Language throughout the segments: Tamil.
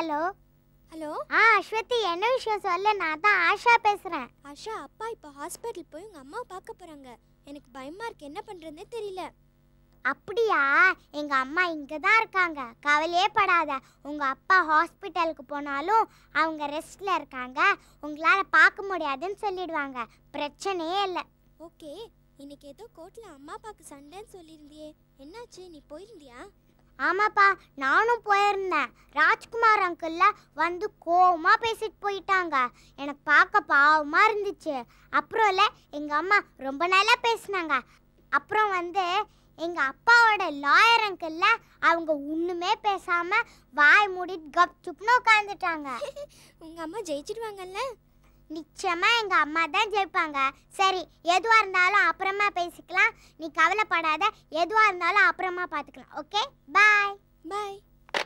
ஹலோ ஹலோ ஆ அஸ்வதி என்ன விஷயம் சொல்ல நான் தான் ஆஷா பேசுறேன் ஆஷா அப்பா இப்போ ஹாஸ்பிட்டல் போய் உங்க அம்மாவை பார்க்க போறாங்க எனக்கு பயமா இருக்கு என்ன பண்றதுனே தெரியல அப்படியா எங்க அம்மா இங்க தான் இருக்காங்க கவலையே படாத உங்க அப்பா ஹாஸ்பிட்டலுக்கு போனாலும் அவங்க ரெஸ்ட்ல இருக்காங்க உங்களால பார்க்க முடியாதுன்னு சொல்லிடுவாங்க பிரச்சனையே இல்லை ஓகே இன்னைக்கு ஏதோ கோர்ட்ல அம்மா அப்பாக்கு சண்டைன்னு சொல்லியிருந்தியே என்னாச்சு நீ போயிருந்தியா ஆமாப்பா நானும் போயிருந்தேன் ராஜ்குமார் அங்கிள்ல வந்து கோவமா பேசிட்டு போயிட்டாங்க எனக்கு பார்க்க பாவமா இருந்துச்சு அப்புறம்ல எங்க அம்மா ரொம்ப நல்லா பேசினாங்க அப்புறம் வந்து எங்க அப்பாவோட லாயர் அங்கிள்ல அவங்க ஒண்ணுமே பேசாம வாய் மூடிட்டு கப் சுப்னு உட்காந்துட்டாங்க உங்க அம்மா ஜெயிச்சிடுவாங்கல்ல நிச்சயமா எங்க அம்மா தான் ஜெயிப்பாங்க சரி எதுவா இருந்தாலும் அப்புறமா பேசிக்கலாம் நீ கவலைப்படாத எதுவா இருந்தாலும் அப்புறமா பார்த்துக்கலாம் ஓகே பாய் பாய்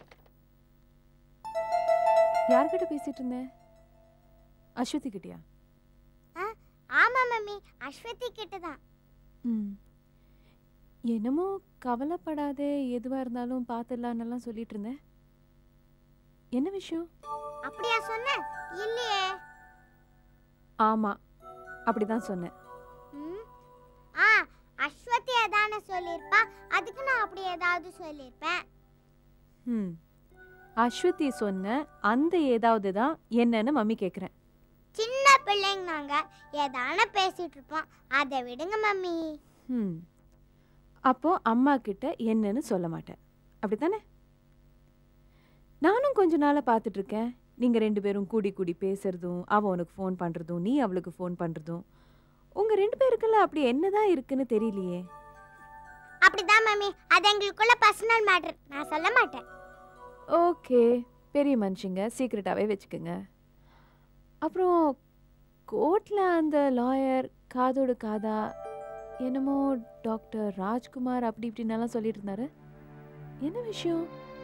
யார்கிட்ட பேசிட்டு இருந்தேன் அஸ்வதி கிட்டயா ஆமா மம்மி அஸ்வதி கிட்ட தான் ம் என்னமோ கவலைப்படாதே எதுவாக இருந்தாலும் பார்த்துடலான்னெல்லாம் சொல்லிட்டு இருந்தேன் என்ன விஷயம் அப்படியா சொன்ன இல்லையே ஆமாம் அப்படி தான் சொன்னேன் ம். ஆ அஸ்வதி அதானே சொல்லியிருப்பா அதுக்கு நான் அப்படி ஏதாவது சொல்லியிருப்பேன் ம் அஸ்வதி சொன்ன அந்த ஏதாவது தான் என்னன்னு மம்மி கேட்குறேன் சின்ன பிள்ளைங்க நாங்க ஏதான பேசிட்டு இருப்போம் அதை விடுங்க மம்மி ம் அப்போ அம்மா கிட்ட என்னன்னு சொல்ல மாட்டேன் அப்படித்தானே நானும் கொஞ்ச நாளாக பார்த்துட்டு இருக்கேன் நீங்கள் ரெண்டு பேரும் கூடி கூடி பேசுறதும் அவ உனக்கு ஃபோன் பண்ணுறதும் நீ அவளுக்கு ஃபோன் பண்ணுறதும் உங்கள் ரெண்டு பேருக்குள்ள அப்படி என்னதான் இருக்குன்னு தெரியலையே அப்படிதான் மம்மி அது எங்களுக்குள்ள பர்சனல் மேட்டர் நான் சொல்ல மாட்டேன் ஓகே பெரிய மனுஷங்க சீக்ரெட்டாகவே வச்சுக்கோங்க அப்புறம் கோர்ட்டில் அந்த லாயர் காதோடு காதா என்னமோ டாக்டர் ராஜ்குமார் அப்படி இப்படின்னெல்லாம் சொல்லிட்டு இருந்தாரு என்ன விஷயம்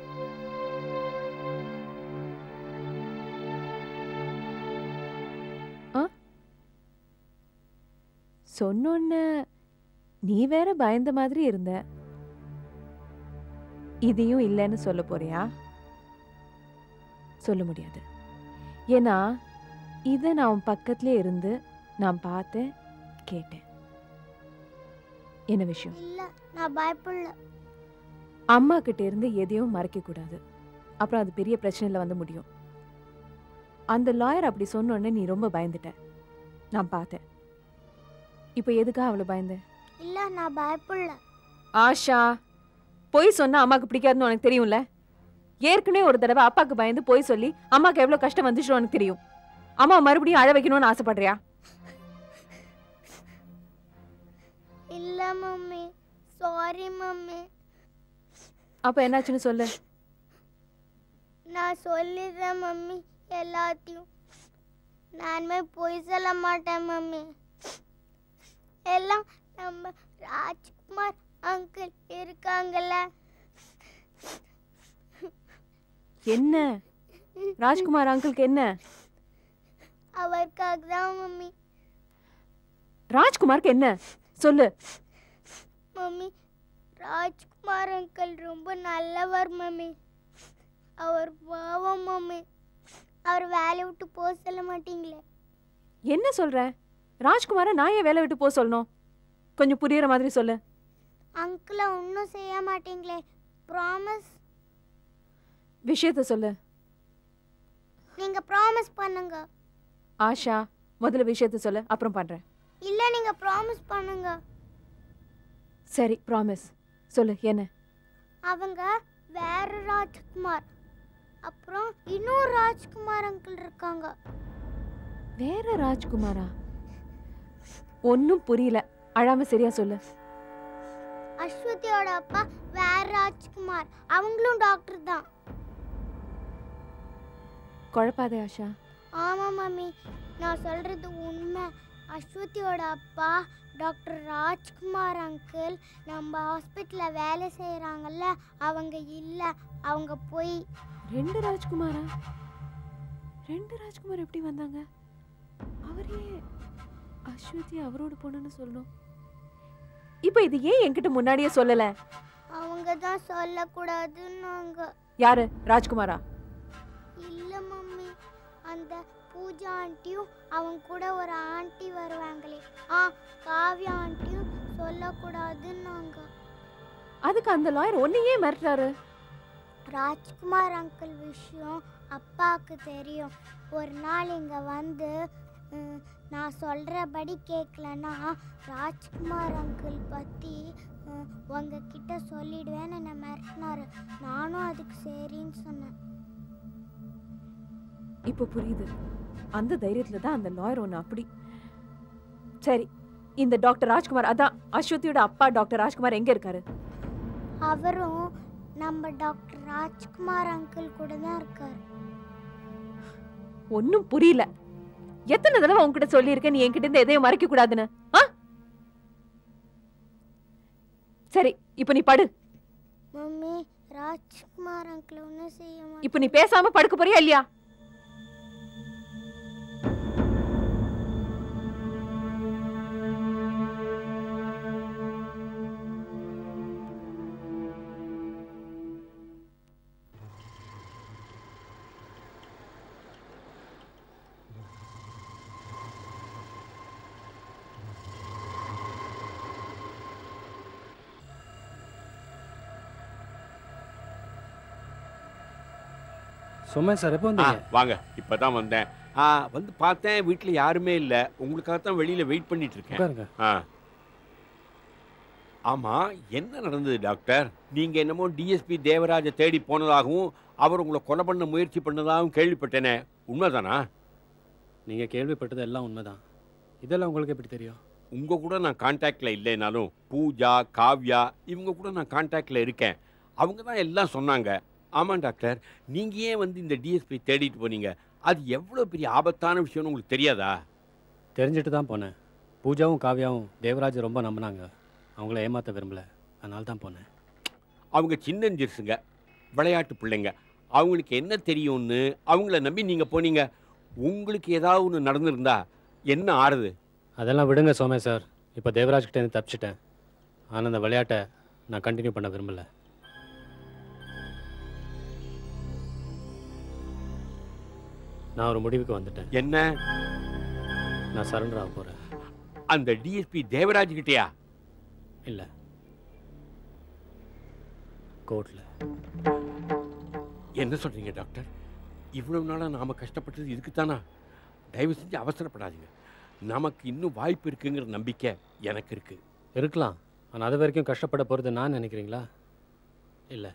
ஆ சொன்னோன்ன நீ வேற பயந்த மாதிரி இருந்த இதையும் இல்லைன்னு சொல்ல போறியா சொல்ல முடியாது ஏன்னா இதை நான் உன் பக்கத்துலேயே இருந்து நான் பார்த்தேன் கேட்டேன் என்ன விஷயம் இல்ல நான் பயப்படல அம்மா கிட்ட இருந்து எதையும் மறைக்க கூடாது அப்புறம் அது பெரிய பிரச்சனையில் வந்து முடியும் அந்த லாயர் அப்படி சொன்னோடனே நீ ரொம்ப பயந்துட்ட நான் பார்த்தேன் இப்போ எதுக்காக அவ்வளோ பயந்த இல்ல நான் பயப்படல ஆஷா பொய் சொன்னா அம்மாக்கு பிடிக்காதுன்னு உனக்கு தெரியும்ல ஏற்கனவே ஒரு தடவை அப்பாக்கு பயந்து பொய் சொல்லி அம்மாக்கு எவ்வளவு கஷ்டம் வந்துச்சு உனக்கு தெரியும் அம்மா மறுபடியும் அழ வைக்கணும்னு ஆசைப்படுறியா இல்ல மம்மி சாரி மம்மி அப்ப என்னாச்சுன்னு சொல்லு நான் சொல்லிடுறேன் மம்மி எல்லாத்தையும் நானுமே பொய் சொல்ல மாட்டேன் மம்மி எல்லாம் நம்ம ராஜ்குமார் அங்கிள் இருக்காங்கல்ல என்ன ராஜ்குமார் அங்கிளுக்கு என்ன அவருக்காக தான் மம்மி ராஜ்குமாருக்கு என்ன சொல்லு மம்மி ராஜ்குமார் அங்கிள் ரொம்ப நல்லவர் மம்மி அவர் பாவம் மம்மி அவர் வேலையை விட்டு போக சொல்ல மாட்டீங்களே என்ன சொல்ற ராஜ்குமாரை நான் ஏன் வேலை விட்டு போக சொல்லணும் கொஞ்சம் புரியுற மாதிரி சொல்லு அங்கிளை ஒன்றும் செய்ய மாட்டீங்களே ப்ராமிஸ் விஷயத்த சொல்லு நீங்க ப்ராமிஸ் பண்ணுங்க ஆஷா முதல்ல விஷயத்த சொல்லு அப்புறம் பண்றேன் இல்ல நீங்க ப்ராமிஸ் பண்ணுங்க சரி ப்ராமிஸ் சொல்லு என்ன அவங்க வேற ராஜ்குமார் அப்புறம் இன்னொரு ராஜ்குமார் அங்கிள் இருக்காங்க வேற ராஜ்குமாரா ஒன்னும் புரியல அழாம சரியா சொல்லு அஸ்வதியோட அப்பா வேற ராஜ்குமார் அவங்களும் டாக்டர் தான் குழப்பாதே ஆஷா ஆமா மம்மி நான் சொல்றது உண்மை அஸ்வதியோட அப்பா டாக்டர் ராஜ்குமார் அங்கிள் நம்ம ஹாஸ்பிட்டலில் வேலை செய்கிறாங்கல்ல அவங்க இல்லை அவங்க போய் ரெண்டு ராஜ்குமாரா ரெண்டு ராஜ்குமார் எப்படி வந்தாங்க அவரே அஸ்வதி அவரோட பொண்ணுன்னு சொல்லணும் இப்போ இது ஏன் என்கிட்ட முன்னாடியே சொல்லல அவங்க தான் சொல்லக்கூடாதுன்னாங்க யாரு ராஜ்குமாரா அந்த பூஜா ஆண்டியும் அவங்க கூட ஒரு ஆண்டி வருவாங்களே ஆ காவ்யா ஆண்டியும் சொல்லக்கூடாதுன்னாங்க அதுக்கு அந்த லாயர் ஒன்னையே மிரட்டுறாரு ராஜ்குமார் அங்கிள் விஷயம் அப்பாவுக்கு தெரியும் ஒரு நாள் இங்கே வந்து ம், நான் சொல்கிறபடி கேட்கலன்னா ராஜ்குமார் அங்கிள் பற்றி உங்ககிட்ட சொல்லிடுவேன்னு என்னை மிரட்டினாரு நானும் அதுக்கு சரின்னு சொன்னேன் இப்போ புரியுது அந்த தைரியத்துல தான் அந்த லாயர் ஒன்று அப்படி சரி இந்த டாக்டர் ராஜ்குமார் அதான் அஸ்வதியோட அப்பா டாக்டர் ராஜ்குமார் எங்க இருக்காரு அவரும் நம்ம டாக்டர் ராஜ்குமார் அங்கிள் கூட தான் இருக்கார் ஒன்னும் புரியல எத்தனை தடவை உன்கிட்ட சொல்லியிருக்கேன் நீ என்கிட்ட இருந்து எதையும் மறைக்க கூடாதுன்னு ஆ சரி இப்போ நீ படு மம்மி ராஜ்குமார் அங்கிள் ஒன்றும் செய்ய மாட்டேன் இப்போ நீ பேசாம படுக்க போறியா இல்லையா சும்மா சார் எப்போ ஆ வந்தீங்க வாங்க இப்பதான் வந்தேன் ஆ வந்து பார்த்தேன் வீட்டில் யாருமே இல்லை உங்களுக்காக தான் வெளியில் வெயிட் பண்ணிட்டு இருக்கேன் உட்காருங்க ஆ ஆமாம் என்ன நடந்தது டாக்டர் நீங்கள் என்னமோ டிஎஸ்பி தேவராஜை தேடி போனதாகவும் அவர் உங்களை கொலை பண்ண முயற்சி பண்ணதாகவும் கேள்விப்பட்டேனே உண்மைதானா நீங்கள் கேள்விப்பட்டது எல்லாம் உண்மைதான் இதெல்லாம் உங்களுக்கு எப்படி தெரியும் உங்கள் கூட நான் காண்டாக்டில் இல்லைனாலும் பூஜா காவ்யா இவங்க கூட நான் காண்டாக்டில் இருக்கேன் அவங்க தான் எல்லாம் சொன்னாங்க ஆமாம் டாக்டர் நீங்கள் ஏன் வந்து இந்த டிஎஸ்பி தேடிட்டு போனீங்க அது எவ்வளோ பெரிய ஆபத்தான விஷயம்னு உங்களுக்கு தெரியாதா தெரிஞ்சுட்டு தான் போனேன் பூஜாவும் காவ்யாவும் தேவராஜ் ரொம்ப நம்பினாங்க அவங்கள ஏமாற்ற விரும்பல அதனால தான் போனேன் அவங்க சின்னஞ்சிறுசுங்க விளையாட்டு பிள்ளைங்க அவங்களுக்கு என்ன தெரியும்னு அவங்கள நம்பி நீங்கள் போனீங்க உங்களுக்கு ஏதாவது ஒன்று நடந்திருந்தா என்ன ஆறுது அதெல்லாம் விடுங்க சோமே சார் இப்போ தேவராஜ் கிட்டேருந்து தப்பிச்சிட்டேன் ஆனால் அந்த விளையாட்டை நான் கண்டினியூ பண்ண விரும்பல நான் ஒரு முடிவுக்கு வந்துட்டேன் என்ன நான் சரண்டர் ஆக போகிறேன் அந்த டிஎஸ்பி தேவராஜ் கிட்டயா இல்லை கோர்ட்டில் என்ன சொல்றீங்க டாக்டர் இவ்வளவு நாளாக நாம் கஷ்டப்பட்டது இதுக்கு தானா தயவு செஞ்சு அவசரப்படாதீங்க நமக்கு இன்னும் வாய்ப்பு இருக்குங்கிற நம்பிக்கை எனக்கு இருக்கு இருக்கலாம் ஆனால் அது வரைக்கும் கஷ்டப்பட போகிறது நான் நினைக்கிறீங்களா இல்லை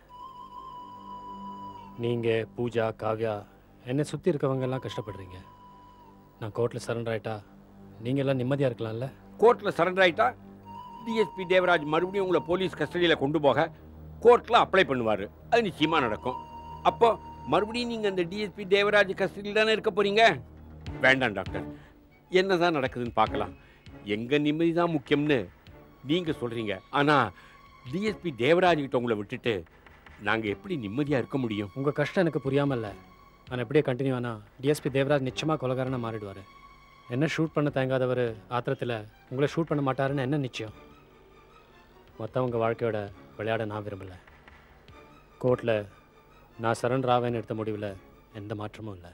நீங்கள் பூஜா காவ்யா என்னை சுற்றி இருக்கவங்கெல்லாம் கஷ்டப்படுறீங்க நான் கோர்ட்டில் சரண்டர் ஆயிட்டா நீங்க எல்லாம் நிம்மதியாக இருக்கலாம்ல கோர்ட்டில் சரண்டர் ஆயிட்டா டிஎஸ்பி தேவராஜ் மறுபடியும் உங்களை போலீஸ் கஸ்டடியில் கொண்டு போக கோர்ட்டில் அப்ளை பண்ணுவார் அது நிச்சயமாக நடக்கும் அப்போ மறுபடியும் நீங்கள் அந்த டிஎஸ்பி தேவராஜ் கஸ்டடியில் தானே இருக்க போறீங்க வேண்டாம் டாக்டர் என்னதான் நடக்குதுன்னு பார்க்கலாம் எங்கள் நிம்மதி தான் முக்கியம்னு நீங்கள் சொல்கிறீங்க ஆனால் டிஎஸ்பி தேவராஜ் கிட்ட உங்களை விட்டுட்டு நாங்கள் எப்படி நிம்மதியாக இருக்க முடியும் உங்கள் கஷ்டம் எனக்கு புரியாமல் இல்லை நான் எப்படியே கண்டினியூ ஆனா டிஎஸ்பி தேவராஜ் நிச்சயமாக கொலகாரனாக மாறிடுவார் என்ன ஷூட் பண்ண தயங்காதவர் ஆத்திரத்தில் உங்களை ஷூட் பண்ண மாட்டாருன்னு என்ன நிச்சயம் மற்றவங்க வாழ்க்கையோட விளையாட நான் விரும்பலை கோர்ட்டில் நான் சரண்டர் ஆவேன்னு எடுத்த முடிவில் எந்த மாற்றமும் இல்லை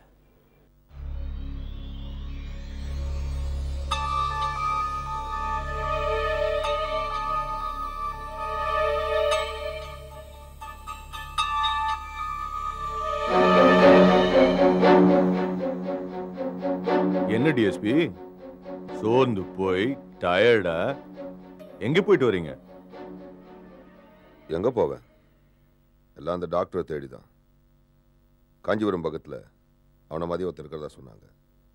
என்ன டிஎஸ்பி சோர்ந்து போய் டயர்டா எங்க போயிட்டு வரீங்க எங்க போவேன் எல்லாம் அந்த டாக்டரை தேடி தான் காஞ்சிபுரம் பக்கத்தில் அவனை மதிய ஒருத்தர் இருக்கிறதா சொன்னாங்க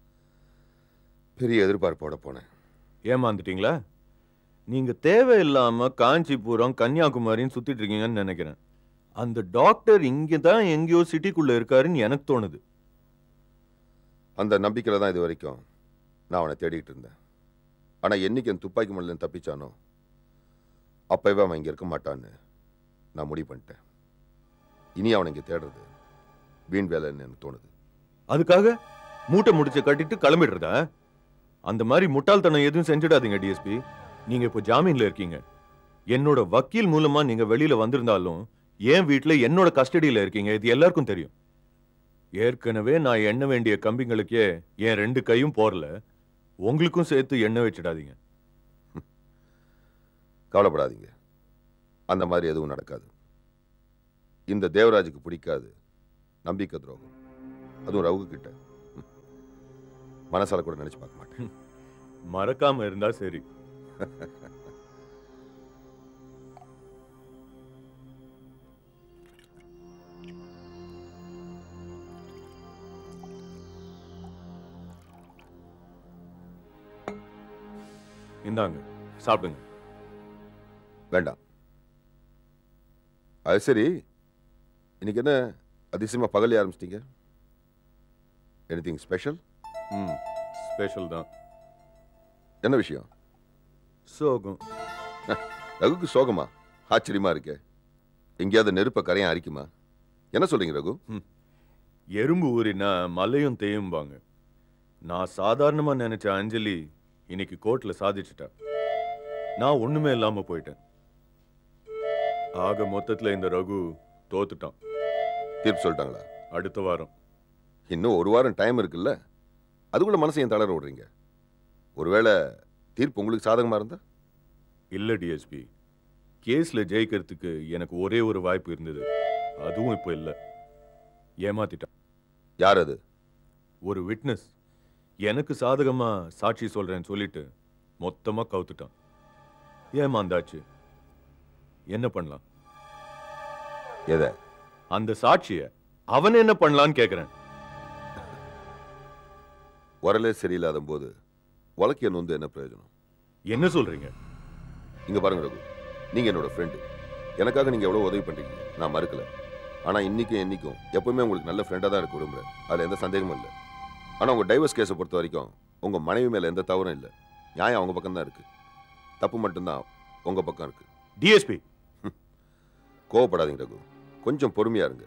பெரிய எதிர்பார்ப்போட போனேன் ஏமாந்துட்டீங்களா நீங்க தேவையில்லாம காஞ்சிபுரம் கன்னியாகுமரின்னு சுத்திட்டு இருக்கீங்கன்னு நினைக்கிறேன் அந்த டாக்டர் இங்க தான் எங்கேயோ சிட்டிக்குள்ள இருக்காருன்னு எனக்கு தோணுது அந்த நம்பிக்கையில் தான் இது வரைக்கும் நான் அவனை தேடிட்டு இருந்தேன் ஆனால் என்னைக்கு என் துப்பாக்கி மண்ணில் தப்பிச்சானோ அப்பவே அவன் இங்கே இருக்க மாட்டான்னு நான் முடிவு பண்ணிட்டேன் இனி அவனை இங்கே தேடுறது வீண் வேலைன்னு எனக்கு தோணுது அதுக்காக மூட்டை முடிச்ச கட்டிட்டு கிளம்பிடுறதா அந்த மாதிரி முட்டாள்தனம் எதுவும் செஞ்சிடாதீங்க டிஎஸ்பி நீங்க இப்போ ஜாமீன்ல இருக்கீங்க என்னோட வக்கீல் மூலமா நீங்க வெளியில வந்திருந்தாலும் என் வீட்ல என்னோட கஸ்டடியில இருக்கீங்க இது எல்லாருக்கும் தெரியும் ஏற்கனவே நான் எண்ண வேண்டிய கம்பிங்களுக்கே என் ரெண்டு கையும் போறல உங்களுக்கும் சேர்த்து எண்ணெய் வச்சிடாதீங்க கவலைப்படாதீங்க அந்த மாதிரி எதுவும் நடக்காது இந்த தேவராஜுக்கு பிடிக்காது நம்பிக்கை துரோகம் அதுவும் ரகு கிட்ட ம். மனசால கூட நினைச்சு பார்க்க மாட்டேன் மறக்காம இருந்தா சரி இந்தாங்க சாப்பிடுங்க வேண்டாம் அது சரி இன்னைக்கு என்ன அதிசயமா பகலே ஆரம்பிச்சிட்டீங்க எனிதிங் ஸ்பெஷல் ம் ஸ்பெஷல் தான் என்ன விஷயம் சோகம் ரகுக்கு சோகமா ஆச்சரியமா இருக்கே எங்கேயாவது நெருப்ப கரையான் அரிக்குமா என்ன சொல்றீங்க ரகு எறும்பு ஊறினா மலையும் தேயும்பாங்க நான் சாதாரணமா நினைச்ச அஞ்சலி இன்னைக்கு கோர்ட்ல சாதிச்சிட்டா நான் ஒண்ணுமே இல்லாம போயிட்டேன் ஆக மொத்தத்துல இந்த ரகு தோத்துட்டான் தீர்ப்பு சொல்லிட்டாங்களா அடுத்த வாரம் இன்னும் ஒரு வாரம் டைம் இருக்குல்ல அதுக்குள்ள மனசை ஏன் தளர விடுறீங்க ஒருவேளை தீர்ப்பு உங்களுக்கு சாதகமா இருந்தா இல்ல டிஎஸ்பி கேஸ்ல ஜெயிக்கிறதுக்கு எனக்கு ஒரே ஒரு வாய்ப்பு இருந்தது அதுவும் இப்போ இல்ல ஏமாத்திட்டான் யார் அது ஒரு விட்னஸ் எனக்கு சாதகமா சாட்சி சொல்றேன்னு சொல்லிட்டு மொத்தமா கவுத்துட்டான் ஏமாந்தாச்சு என்ன பண்ணலாம் எதை அந்த சாட்சிய அவன் என்ன பண்ணலான்னு கேக்குறேன் உரலே சரியில்லாத போது உலக்கிய நொந்து என்ன பிரயோஜனம் என்ன சொல்றீங்க இங்க பாருங்க ரகு நீங்க என்னோட ஃப்ரெண்டு எனக்காக நீங்க எவ்வளவு உதவி பண்றீங்க நான் மறுக்கல ஆனா இன்னைக்கும் என்னைக்கும் எப்பவுமே உங்களுக்கு நல்ல ஃப்ரெண்டா தான் இருக்க விரும்புறேன் அதுல எந்த சந்தேகமும் இல்லை ஆனா உங்க டைவர்ஸ் கேஸை பொறுத்த வரைக்கும் உங்க மனைவி மேல எந்த தவறும் இல்லை நியாயம் அவங்க பக்கம் தான் இருக்கு தப்பு மட்டும்தான் உங்க பக்கம் இருக்கு டிஎஸ்பி கோவப்படாதீங்க ரகு கொஞ்சம் பொறுமையா இருங்க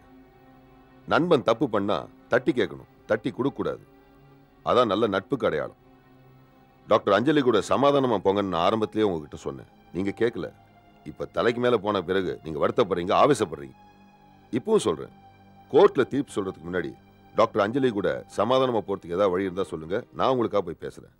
நண்பன் தப்பு பண்ணா தட்டி கேட்கணும் தட்டி கொடுக்கக்கூடாது அதான் நல்ல நட்புக்கு அடையாளம் டாக்டர் அஞ்சலி கூட சமாதானமா போங்கன்னு நான் ஆரம்பத்திலேயே உங்ககிட்ட சொன்னேன் நீங்க கேட்கல இப்ப தலைக்கு மேல போன பிறகு நீங்க வருத்தப்படுறீங்க ஆவேசப்படுறீங்க இப்பவும் சொல்றேன் கோர்ட்ல தீர்ப்பு சொல்றதுக்கு முன்னாடி டாக்டர் அஞ்சலி கூட சமாதானமா போறதுக்கு ஏதாவது வழி இருந்தா சொல்லுங்க நான் உங்களுக்காக போய் பேசுறேன்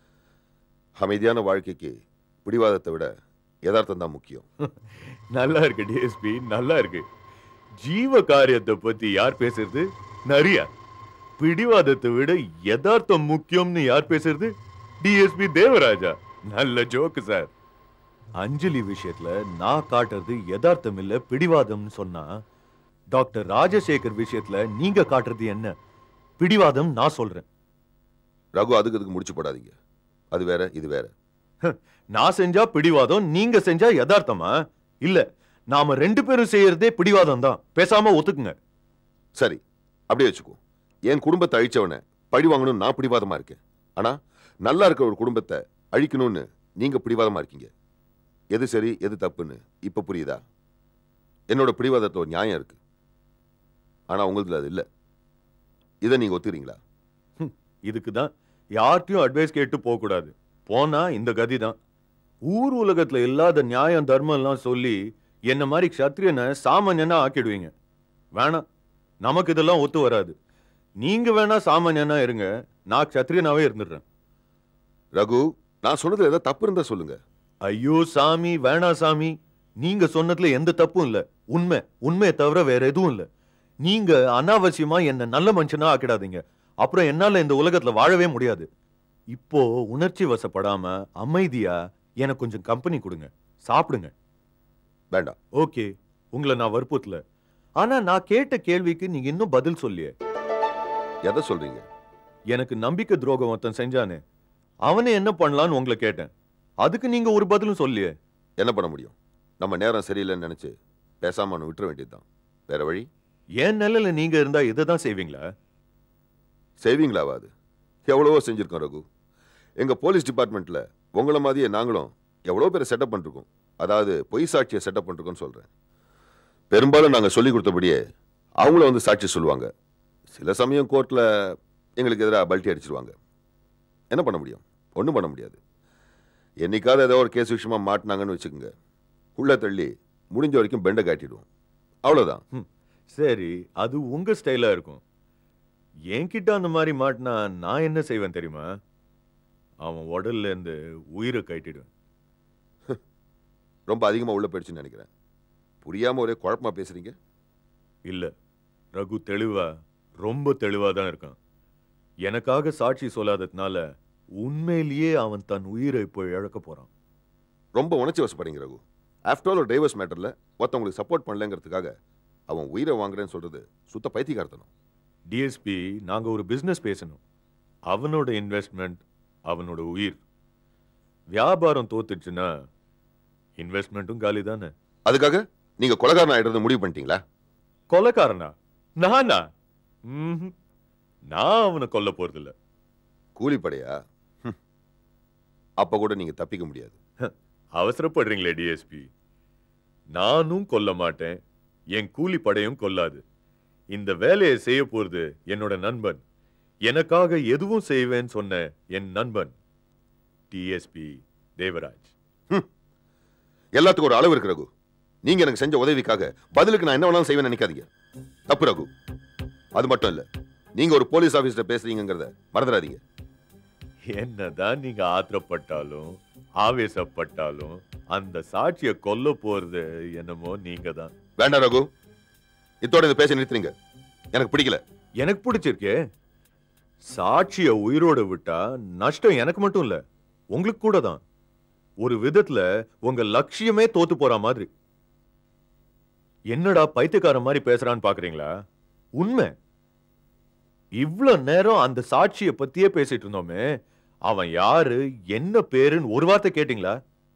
அமைதியான வாழ்க்கைக்கு பிடிவாதத்தை விட யதார்த்தம் தான் முக்கியம் நல்லா இருக்கு டிஎஸ்பி நல்லா இருக்கு ஜீவ காரியத்தை பத்தி யார் பேசுறது நிறைய பிடிவாதத்தை விட யதார்த்தம் முக்கியம்னு யார் பேசுறது டிஎஸ்பி தேவராஜா நல்ல ஜோக்கு சார் அஞ்சலி விஷயத்துல நான் காட்டுறது யதார்த்தம் இல்ல பிடிவாதம்னு சொன்னா டாக்டர் ராஜசேகர் விஷயத்துல நீங்க காட்டுறது என்ன பிடிவாதம் நான் சொல்றேன் ரகு அதுக்கு இதுக்கு முடிச்சு போடாதீங்க அது வேற இது வேற நான் செஞ்சா பிடிவாதம் நீங்க செஞ்சா யதார்த்தமா இல்ல நாம ரெண்டு பேரும் செய்யறதே பிடிவாதம் தான் பேசாம ஒத்துக்குங்க சரி அப்படியே வச்சுக்கோ என் குடும்பத்தை அழிச்சவனை பழி வாங்கணும்னு நான் பிடிவாதமா இருக்கேன் ஆனா நல்லா இருக்கிற ஒரு குடும்பத்தை அழிக்கணும்னு நீங்க பிடிவாதமா இருக்கீங்க எது சரி எது தப்புன்னு இப்ப புரியுதா என்னோட பிடிவாதத்துல ஒரு நியாயம் இருக்கு ஆனா உங்களுதுல அது இல்ல இதை நீங்க ஒத்துக்கிறீங்களா இதுக்கு தான் யார்கிட்டயும் அட்வைஸ் கேட்டு போக கூடாது போனா இந்த கதி தான் ஊர் உலகத்துல இல்லாத நியாயம் தர்மம் எல்லாம் சொல்லி என்ன மாதிரி க்ஷத்ரியனை சாமானியனா ஆக்கிடுவீங்க வேணாம் நமக்கு இதெல்லாம் ஒத்து வராது நீங்க வேணா சாமானியனா இருங்க நான் க்ஷத்ரியனாவே இருந்துடுறேன் ரகு நான் சொன்னதுல ஏதாவது தப்பு இருந்தா சொல்லுங்க ஐயோ சாமி வேணா சாமி நீங்க சொன்னதுல எந்த தப்பும் இல்ல உண்மை உண்மையை தவிர வேற எதுவும் இல்ல நீங்க அனாவசியமா என்ன நல்ல மனுஷனா ஆக்கிடாதீங்க அப்புறம் என்னால இந்த உலகத்துல வாழவே முடியாது இப்போ உணர்ச்சி வசப்படாம அமைதியா எனக்கு கொஞ்சம் கம்பெனி கொடுங்க சாப்பிடுங்க வேண்டாம் ஓகே உங்களை நான் வற்புறுத்தல ஆனா நான் கேட்ட கேள்விக்கு நீங்க இன்னும் பதில் சொல்லியே எதை சொல்றீங்க எனக்கு நம்பிக்கை துரோகம் ஒருத்தன் செஞ்சானே அவனை என்ன பண்ணலான்னு உங்களை கேட்டேன் அதுக்கு நீங்க ஒரு பதிலும் சொல்லியே என்ன பண்ண முடியும் நம்ம நேரம் சரியில்லைன்னு நினைச்சு பேசாம அவனை விட்டுற வேண்டியதுதான் வேற வழி என் நிலையில நீங்க இருந்தா இதை தான் செய்வீங்களா செய்வீங்களாவாது எவ்வளவோ செஞ்சிருக்கோம் ரகு எங்க போலீஸ் டிபார்ட்மெண்ட்ல உங்கள மாதிரியே நாங்களும் எவ்வளோ பேரை செட்டப் பண்ணிருக்கோம் அதாவது பொய் சாட்சியை செட்டப் பண்ணிருக்கோம்னு சொல்றேன் பெரும்பாலும் நாங்க சொல்லி கொடுத்தபடியே அவங்கள வந்து சாட்சி சொல்லுவாங்க சில சமயம் கோர்ட்ல எங்களுக்கு எதிராக பல்ட்டி அடிச்சிருவாங்க என்ன பண்ண முடியும் ஒன்றும் பண்ண முடியாது என்னைக்காவது ஏதோ ஒரு கேஸ் விஷயமா மாட்டினாங்கன்னு வச்சுக்கோங்க உள்ள தள்ளி முடிஞ்ச வரைக்கும் பெண்டை காட்டிடுவோம் அவ்வளோதான் சரி அது உங்க ஸ்டைலா இருக்கும் என்கிட்ட அந்த மாதிரி மாட்டினா நான் என்ன செய்வேன் தெரியுமா அவன் உடல்ல இருந்து உயிரை கட்டிடுவேன் ரொம்ப அதிகமா உள்ள போயிடுச்சுன்னு நினைக்கிறேன் புரியாம ஒரே குழப்பமா பேசுறீங்க இல்ல ரகு தெளிவா ரொம்ப தெளிவா தான் இருக்கான் எனக்காக சாட்சி சொல்லாததுனால உண்மையிலேயே அவன் தன் உயிரை இப்போ இழக்க போறான் ரொம்ப உணர்ச்சி வசப்படுறீங்க ரகு ஆஃப்டர் ஆல் ஒரு டைவர்ஸ் மேட்டர்ல ஒருத்தவங்களுக்கு சப்போர்ட் பண்ணலங்கிறதுக்காக அவன் உயிரை வாங்குறேன்னு சொல்றது சுத்த பைத்தியக்காரத்தனம் டிஎஸ்பி நாங்க ஒரு பிசினஸ் பேசணும் அவனோட இன்வெஸ்ட்மெண்ட் அவனோட உயிர் வியாபாரம் தோத்துச்சுன்னா இன்வெஸ்ட்மெண்ட்டும் காலி தானே அதுக்காக நீங்க கொலகாரன் ஆயிடுறது முடிவு பண்ணிட்டீங்களா கொலைக்காரனா நானா ம்ஹும். நான் அவனை கொல்ல போறதில்ல கூலிப்படையா ஹம். அப்ப கூட நீங்க தப்பிக்க முடியாது அவசரப்படுறீங்களே டிஎஸ்பி நானும் கொல்ல மாட்டேன் என் கூலி படையும் கொல்லாது இந்த வேலையை செய்ய போறது என்னோட நண்பன் எனக்காக எதுவும் செய்வேன்னு சொன்ன என் நண்பன் டிஎஸ்பி தேவராஜ் எல்லாத்துக்கும் ஒரு அளவு இருக்கு ரகு நீங்க எனக்கு செஞ்ச உதவிக்காக பதிலுக்கு நான் என்ன வேணாலும் செய்வேன்னு நினைக்காதீங்க தப்பு ரகு அது மட்டும் இல்ல நீங்க ஒரு போலீஸ் ஆபீஸ்ல பேசுறீங்கிறத மறந்துடாதீங்க என்னதான் நீங்க ஆத்திரப்பட்டாலும் ஆவேசப்பட்டாலும் அந்த சாட்சியை கொல்ல போறது என்னமோ நீங்க தான் வேண்டாம் ரகு இத்தோட இந்த பேச நிறுத்துறீங்க எனக்கு பிடிக்கல எனக்கு பிடிச்சிருக்கே சாட்சிய உயிரோட விட்டா நஷ்டம் எனக்கு மட்டும் இல்ல உங்களுக்கு கூட தான் ஒரு விதத்துல உங்க லட்சியமே தோத்து போற மாதிரி என்னடா பைத்தியக்கார மாதிரி பேசுறான்னு பாக்குறீங்களா உண்மை இவ்ளோ நேரம் அந்த சாட்சிய பத்தியே பேசிட்டு இருந்தோமே அவன் யாரு என்ன பேருன்னு ஒரு வார்த்தை கேட்டீங்களா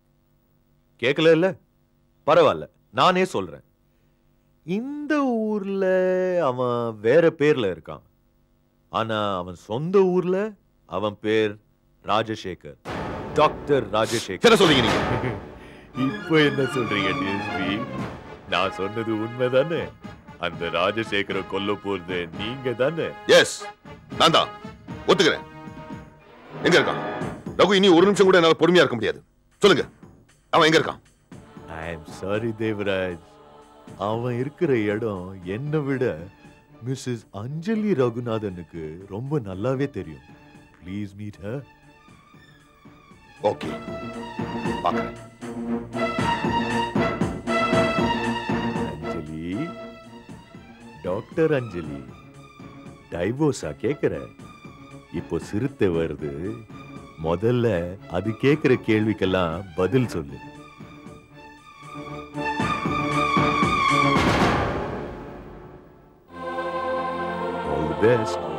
கேட்கல இல்ல பரவாயில்ல நானே சொல்றேன் இந்த ஊர்ல அவன் வேற பேர்ல இருக்கான் ஆனா அவன் சொந்த ஊர்ல அவன் பேர் ராஜசேகர் டாக்டர் ராஜசேகர் என்ன சொல்றீங்க நீங்க இப்போ என்ன சொல்றீங்க டிஎஸ்பி நான் சொன்னது உண்மைதானே அந்த ராஜசேகரை கொல்ல போறது நீங்க தானே எஸ் நான் தான் ஒத்துக்கிறேன் எங்க இருக்கான் ரகு இனி ஒரு நிமிஷம் கூட என்னால பொறுமையா இருக்க முடியாது சொல்லுங்க அவன் எங்க இருக்கான் ஐ எம் சாரி தேவராஜ் அவன் இருக்கிற இடம் என்னை விட மிஸ்ஸஸ் அஞ்சலி ரகுநாதனுக்கு ரொம்ப நல்லாவே தெரியும் ப்ளீஸ் மீட் ஹர் ஓகே பாக்குறேன் அஞ்சலி டாக்டர் அஞ்சலி டைவோர்ஸா கேக்குற இப்போ சிறுத்தை வருது முதல்ல அது கேக்குற கேள்விக்கெல்லாம் பதில் சொல்லு ஆல் தி பெஸ்ட்